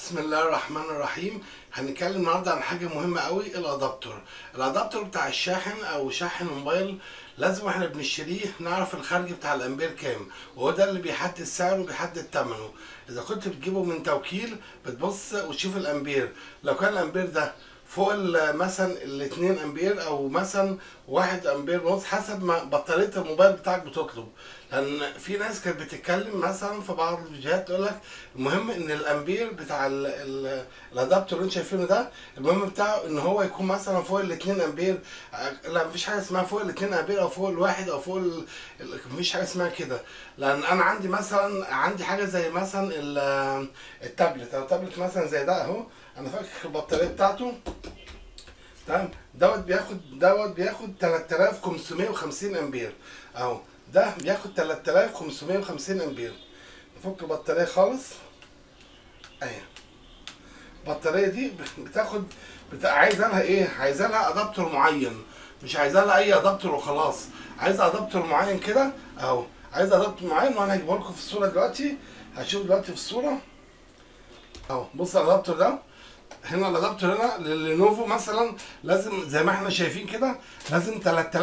بسم الله الرحمن الرحيم هنتكلم النهارده عن حاجه مهمه قوي الادابتور الادابتور بتاع الشاحن او شاحن موبايل لازم واحنا بنشتريه نعرف الخارج بتاع الامبير كام وهو ده اللي بيحدد سعره وبيحدد ثمنه اذا كنت بتجيبه من توكيل بتبص وتشوف الامبير لو كان الامبير ده فوق ال- مثلا ال 2 امبير او مثلا 1 امبير ونص حسب ما بطاريه الموبايل بتاعك بتطلب لان في ناس كانت بتتكلم مثلا في بعض الفيديوهات تقول لك المهم ان الامبير بتاع ال- ال- الادابتور اللي انت شايفينه ده المهم بتاعه ان هو يكون مثلا فوق ال 2 امبير آه، لا مفيش حاجه اسمها فوق ال 2 امبير او فوق الواحد او فوق ال... ال- مفيش حاجه اسمها كده لان انا عندي مثلا عندي حاجه زي مثلا ال- التابلت او تابلت مثلا زي ده اهو انا فاكر البطاريه بتاعته تمام دوت بياخد دوت بياخد 3550 امبير اهو ده بياخد 3550 امبير نفك البطاريه خالص اهي البطاريه دي بتاخد بتا... عايزه لها ايه عايزه لها ادابتور معين مش عايزه لها اي ادابتور وخلاص عايزه ادابتور معين كده اهو عايزه ادابتور معين وانا هجيبه لكم في الصوره دلوقتي هشوف دلوقتي في الصوره اهو بص على الادابتور ده هنا الادابتور هنا للينوفو مثلا لازم زي ما احنا شايفين كده لازم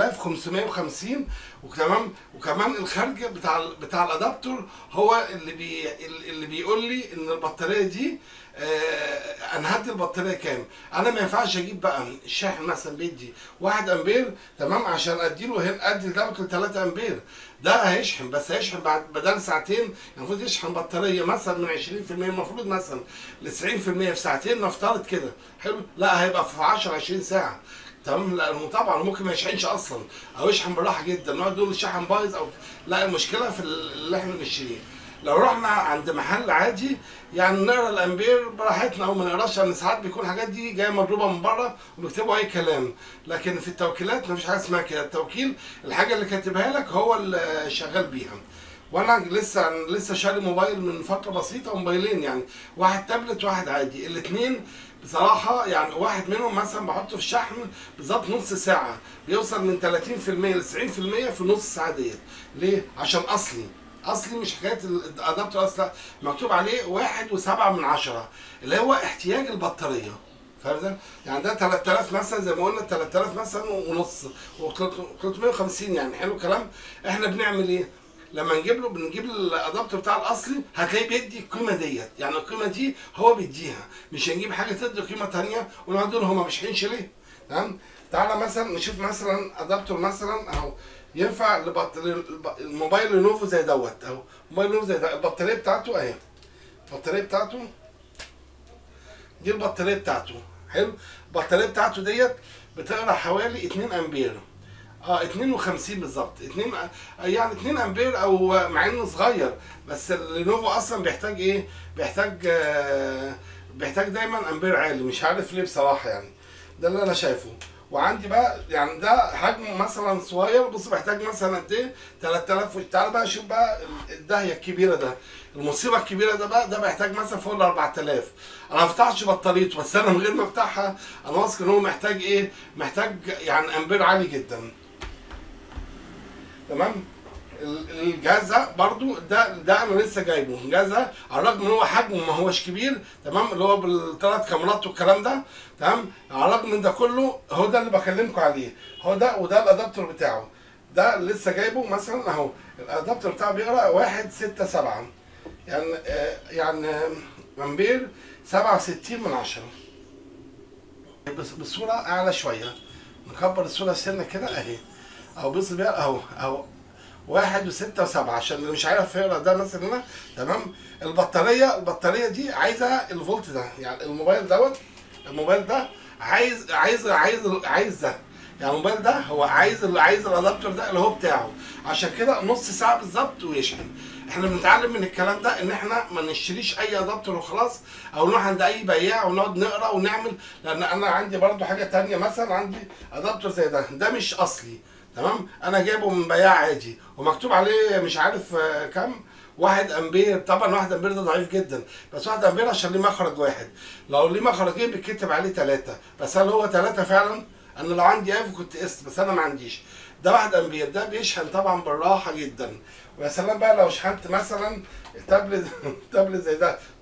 3550 وكمان وكمان الخارج بتاع ال- بتاع الادابتور هو اللي بي اللي بيقول لي ان البطاريه دي آه انا هدي البطاريه كام انا ما ينفعش اجيب بقى الشاحن مثلا بيدي 1 امبير تمام عشان اديله هنا ادي لدوت 3 امبير ده هيشحن بس هيشحن بعد بدل ساعتين المفروض يشحن بطاريه مثلا من 20% المفروض مثلا ل 90% في ساعتين نفترض كده حلو لا هيبقى في 10 20 ساعه تمام لا هو طبعا ممكن ما يشحنش اصلا او يشحن بالراحه جدا نقعد نقول الشحن بايظ او لا المشكله في اللي احنا بنشتريه لو رحنا عند محل عادي يعني نقرا الامبير براحتنا او ما نقراش لان ساعات بيكون الحاجات دي جايه مضروبه من بره وبيكتبوا اي كلام لكن في التوكيلات مفيش حاجه اسمها كده التوكيل الحاجه اللي كاتبها لك هو اللي شغال بيها وانا لسه لسه شاري موبايل من فتره بسيطه موبايلين يعني واحد تابلت واحد عادي الاثنين بصراحه يعني واحد منهم مثلا بحطه في الشحن بالظبط نص ساعه بيوصل من 30% ل 90% في نص ساعه ديت ليه عشان اصلي اصلي مش حكايه الادابتور اصلا مكتوب عليه واحد وسبعة من عشرة اللي هو احتياج البطاريه فاهم ده؟ يعني ده 3000 مثلا زي ما قلنا 3000 مثلا ونص و 350 يعني حلو الكلام احنا بنعمل ايه؟ لما نجيب له بنجيب الادابتور بتاع الاصلي هتلاقيه بيدي القيمه ديت يعني القيمه دي هو بيديها مش هنجيب حاجه تدي قيمه ثانيه ونقعد نقول هو ما بيشحنش ليه تمام تعالى مثلا نشوف مثلا ادابتور مثلا اهو ينفع لبط... للب- الموبايل لينوفو زي دوت اهو موبايل لينوفو زي ده البطاريه بتاعته اهي البطاريه بتاعته دي البطاريه بتاعته حلو البطاريه بتاعته ديت بتقرا حوالي 2 امبير اه 52 بالظبط 2 يعني 2 امبير او مع انه صغير بس اللينوفو اصلا بيحتاج ايه بيحتاج آه بيحتاج دايما امبير عالي مش عارف ليه بصراحه يعني ده اللي انا شايفه وعندي بقى يعني ده حجمه مثلا صغير بص بيحتاج مثلا قد ايه 3000 تعالى بقى شوف بقى الداهيه الكبيره ده المصيبه الكبيره ده بقى ده بيحتاج مثلا فوق ال 4000 انا ما فتحتش بطاريته بس انا من غير ما افتحها انا واثق ان هو محتاج ايه محتاج يعني امبير عالي جدا تمام ال- الجهاز ده برضو ده ده انا لسه جايبه الجهاز ده على الرغم ان هو حجمه ما هوش كبير تمام اللي هو بالثلاث كاميرات والكلام ده تمام على الرغم من ده كله هو ده اللي بكلمكم عليه هو ده وده الادابتور بتاعه ده لسه جايبه مثلا اهو الادابتور بتاعه بيقرا واحد ستة سبعة يعني آه يعني آه، امبير سبعة وستين من عشرة بس بصورة أعلى شوية نكبر الصورة سنة كده أهي أهو بص بيها أهو أهو واحد وستة وسبعة عشان اللي مش عارف يقرا ده مثلا هنا تمام البطارية البطارية دي عايزة الفولت ده يعني الموبايل دوت الموبايل ده عايز عايز عايز عايز ده يعني الموبايل ده هو عايز اللي عايز الادابتور ده اللي هو بتاعه عشان كده نص ساعة بالظبط ويشحن احنا بنتعلم من الكلام ده ان احنا ما نشتريش اي ادابتور وخلاص او نروح عند اي بياع ونقعد نقرا ونعمل لان انا عندي برضو حاجة تانية مثلا عندي ادابتور زي ده ده مش اصلي تمام انا جايبه من بياع عادي ومكتوب عليه مش عارف آه، كام واحد امبير طبعا واحد امبير ده ضعيف جدا بس واحد امبير عشان ليه مخرج واحد لو ليه مخرجين بيتكتب عليه ثلاثة بس هل هو ثلاثة فعلا انا لو عندي ايفو كنت قست بس انا ما عنديش ده واحد امبير ده بيشحن طبعا بالراحه جدا ويا سلام بقى لو شحنت مثلا تابلت تابلت زي ده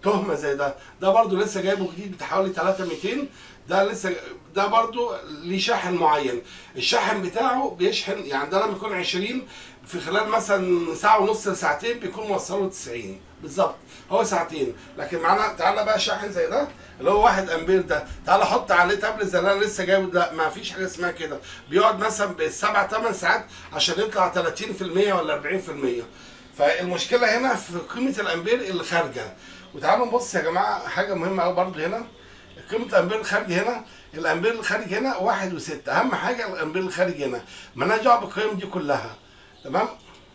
تهمه زي ده ده برضو لسه جايبه جديد بحوالي 3200 ده لسه ده برضو ليه شاحن معين الشاحن بتاعه بيشحن يعني ده لما يكون 20 في خلال مثلا ساعه ونص لساعتين بيكون موصله 90 بالظبط هو ساعتين لكن معانا تعالى بقى شاحن زي ده اللي هو 1 امبير ده تعالى حط عليه تابلت زي اللي انا لسه جايبه ده ما فيش حاجه اسمها كده بيقعد مثلا بالسبع ثمان ساعات عشان يطلع 30% ولا 40% فالمشكله هنا في قيمه الامبير اللي خارجه وتعالوا نبص يا جماعه حاجه مهمه قوي برضه هنا قيمه الامبير الخارج هنا الامبير الخارج هنا واحد وستة اهم حاجه الامبير الخارج هنا مالناش دعوه بالقيم دي كلها تمام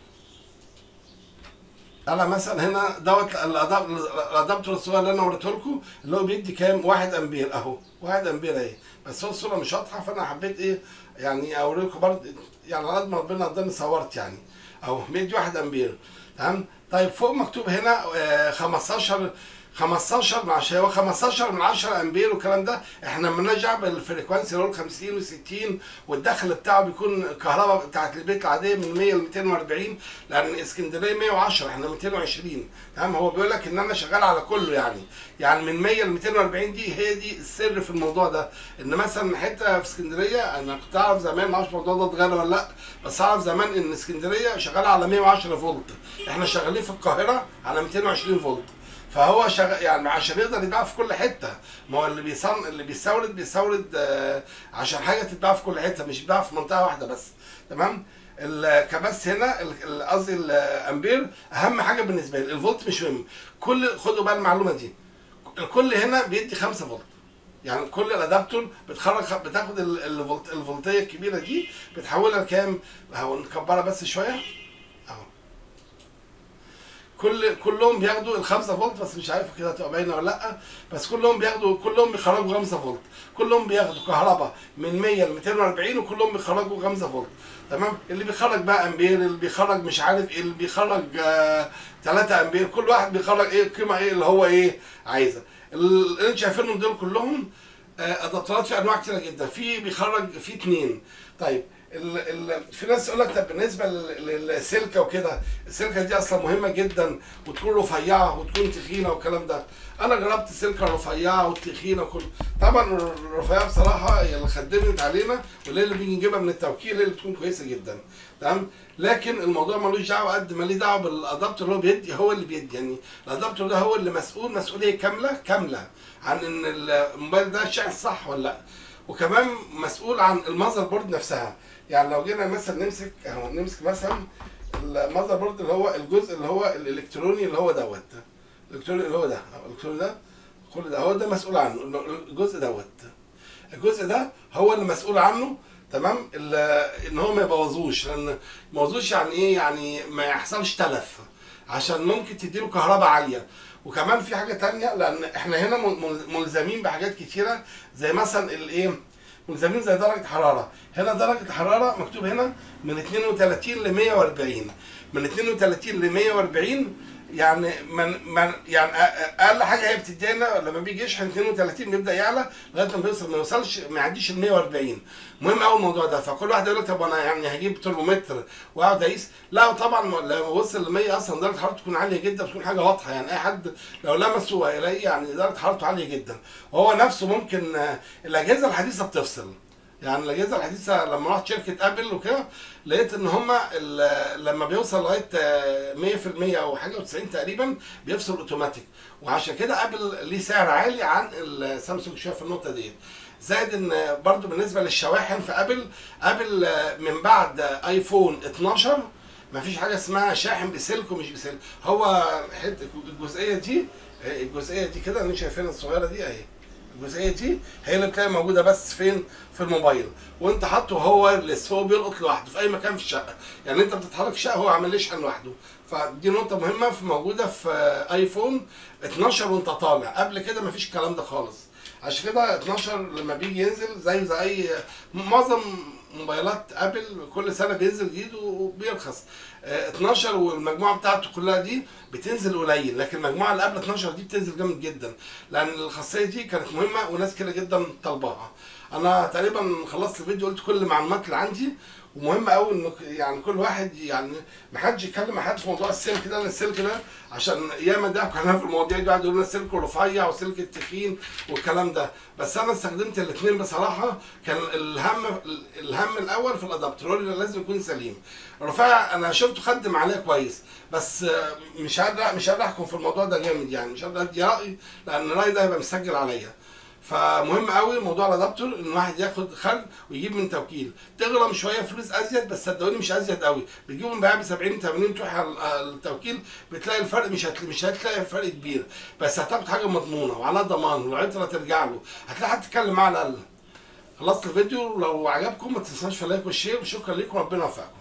انا مثلا هنا دوت الأداب- الادابتور الصغير اللي انا وريته لكم اللي هو بيدي كام؟ 1 امبير اهو 1 امبير اهي بس هو الصوره مش واضحه فانا حبيت ايه يعني اوري لكم برضه يعني على قد ما ربنا اداني صورت يعني اهو بيدي 1 امبير تمام طيب فوق مكتوب هنا آه، 15 15 مع هو 15 من 10 امبير والكلام ده احنا مالناش دعوه بالفريكوانسي اللي هو ال 50 و60 والدخل بتاعه بيكون الكهرباء بتاعت البيت العاديه من 100 ل 240 لان اسكندريه 110 احنا 220 تمام هو بيقول لك ان انا شغال على كله يعني يعني من 100 ل 240 دي هي دي السر في الموضوع ده ان مثلا حته في اسكندريه انا كنت اعرف زمان ما اعرفش الموضوع ده اتغير ولا لا بس اعرف زمان ان اسكندريه شغاله على 110 فولت احنا شغالين في القاهره على 220 فولت فهو شغال يعني عشان يقدر يبيع في كل حته ما هو اللي بيصن اللي بيستورد بيستورد آه، عشان حاجه تتباع في كل حته مش بيتباع في منطقه واحده بس تمام الكباس هنا ال- ال- قصدي الامبير اهم حاجه بالنسبه لي الفولت مش مهم كل خدوا بقى المعلومه دي الكل هنا بيدي 5 فولت يعني كل الادابتور بتخرج بتاخد ال- الفولت الفولتيه الكبيره دي بتحولها لكام؟ اهو نكبرها بس شويه اهو كل كلهم بياخدوا ال 5 فولت بس مش عارف كده هتبقى باينه ولا لا بس كلهم بياخدوا كلهم بيخرجوا 5 فولت كلهم بياخدوا كهرباء من 100 ل 240 وكلهم بيخرجوا 5 فولت تمام اللي بيخرج بقى امبير اللي بيخرج مش عارف ايه اللي بيخرج آه 3 امبير كل واحد بيخرج ايه القيمه ايه اللي هو ايه عايزها اللي انتوا شايفينهم دول كلهم آه، ادابترات في انواع كتيره جدا في بيخرج في اتنين طيب ال ال في ناس يقول لك طب بالنسبه لل- للسلكه وكده السلكه دي اصلا مهمه جدا وتكون رفيعه وتكون تخينه والكلام ده انا جربت السلكه الرفيعه والتخينه وكل طبعا الرفيعه بصراحه هي اللي خدمت علينا واللي اللي بنيجي نجيبها من التوكيل اللي بتكون كويسه جدا تمام لكن الموضوع ملوش دعوه قد ما ليه دعوه بالادابتر اللي هو بيدي هو اللي بيدي يعني الادابتر ده هو اللي مسؤول مسؤوليه كامله كامله عن ان الموبايل ده شاحن صح ولا لا وكمان مسؤول عن المذر بورد نفسها يعني لو جينا مثلا نمسك اهو نمسك مثلا المذر بورد اللي هو الجزء اللي هو الالكتروني اللي هو دوت الالكتروني اللي هو ده أهو الالكتروني ده كل ده هو ده مسؤول عنه الجزء دوت الجزء ده هو اللي مسؤول عنه تمام ال- ان هو ما يبوظوش لان ما يبوظوش يعني ايه يعني ما يحصلش تلف عشان ممكن تديله كهرباء عاليه وكمان في حاجه تانية لان احنا هنا مل- مل- ملزمين بحاجات كتيره زي مثلا الايه ملزمين زي درجه حراره هنا درجه حراره مكتوب هنا من 32 ل 140 من 32 ل 140 يعني من من يعني أ- اقل حاجه هي بتدينا لما بيجي يشحن 32 بيبدا يعلى لغايه ما بيوصل ما يوصلش ما يعديش ال 140 مهم قوي الموضوع ده فكل واحد يقول لك طب انا يعني هجيب ترمومتر واقعد اقيس لا طبعا لما وصل ل 100 اصلا درجه حرارته تكون عاليه جدا بتكون حاجه واضحه يعني اي حد لو لمسه هيلاقي يعني درجه حرارته عاليه جدا وهو نفسه ممكن آه، الاجهزه الحديثه بتفصل يعني الاجهزه الحديثه لما رحت شركه ابل وكده لقيت ان هم لما بيوصل لغايه آه، 100% او حاجه و90 تقريبا بيفصل اوتوماتيك وعشان كده ابل ليه سعر عالي عن السامسونج شويه في النقطه ديت زائد ان برضو بالنسبه للشواحن في ابل ابل آه، من بعد ايفون 12 ما فيش حاجه اسمها شاحن بسلك ومش بسلك هو حته الجزئيه دي آه، الجزئيه دي كده اللي شايفينها الصغيره دي اهي الجزئيه دي هي اللي بتلاقي موجوده بس فين في الموبايل وانت حاطه هو لسه هو بيلقط لوحده في اي مكان في الشقه يعني انت بتتحرك في الشقه هو عامل يشحن لوحده فدي نقطه مهمه في موجوده في ايفون 12 وانت طالع قبل كده مفيش الكلام ده خالص عشان كده 12 لما بيجي ينزل زي زي اي معظم موبايلات ابل كل سنه بينزل جديد وبيرخص آه، 12 والمجموعه بتاعته كلها دي بتنزل قليل لكن المجموعه اللي قبل 12 دي بتنزل جامد جدا لان الخاصيه دي كانت مهمه وناس كتير جدا طالباها انا تقريبا خلصت الفيديو قلت كل المعلومات اللي عندي ومهم قوي انه يعني كل واحد يعني ما حدش يكلم ما حدش في موضوع السلك ده لان السلك ده عشان ياما ضحكوا علينا في المواضيع دي قعدوا يقولوا لنا السلك الرفيع وسلك التخين والكلام ده بس انا استخدمت الاثنين بصراحه كان الهم الهم الاول في الادابتور اللي لازم يكون سليم الرفيع انا شفته خدم عليه كويس بس آه، مش قادر مش قادر احكم في الموضوع ده جامد يعني مش قادر ادي راي لان الراي ده هيبقى مسجل عليا فمهم قوي موضوع الادابتور ان الواحد ياخد خرج ويجيب من توكيل تغرم شويه فلوس ازيد بس صدقوني مش ازيد قوي بتجيبه من ب 70 80 تروح على على التوكيل بتلاقي الفرق مش هتلاقي مش هتلاقي فرق كبير بس هتاخد حاجه مضمونه وعلى ضمان والعطره ترجع له هتلاقي حد تتكلم معاه على الاقل خلصت الفيديو لو عجبكم ما تنساش في اللايك والشير وشكرا لكم ربنا يوفقكم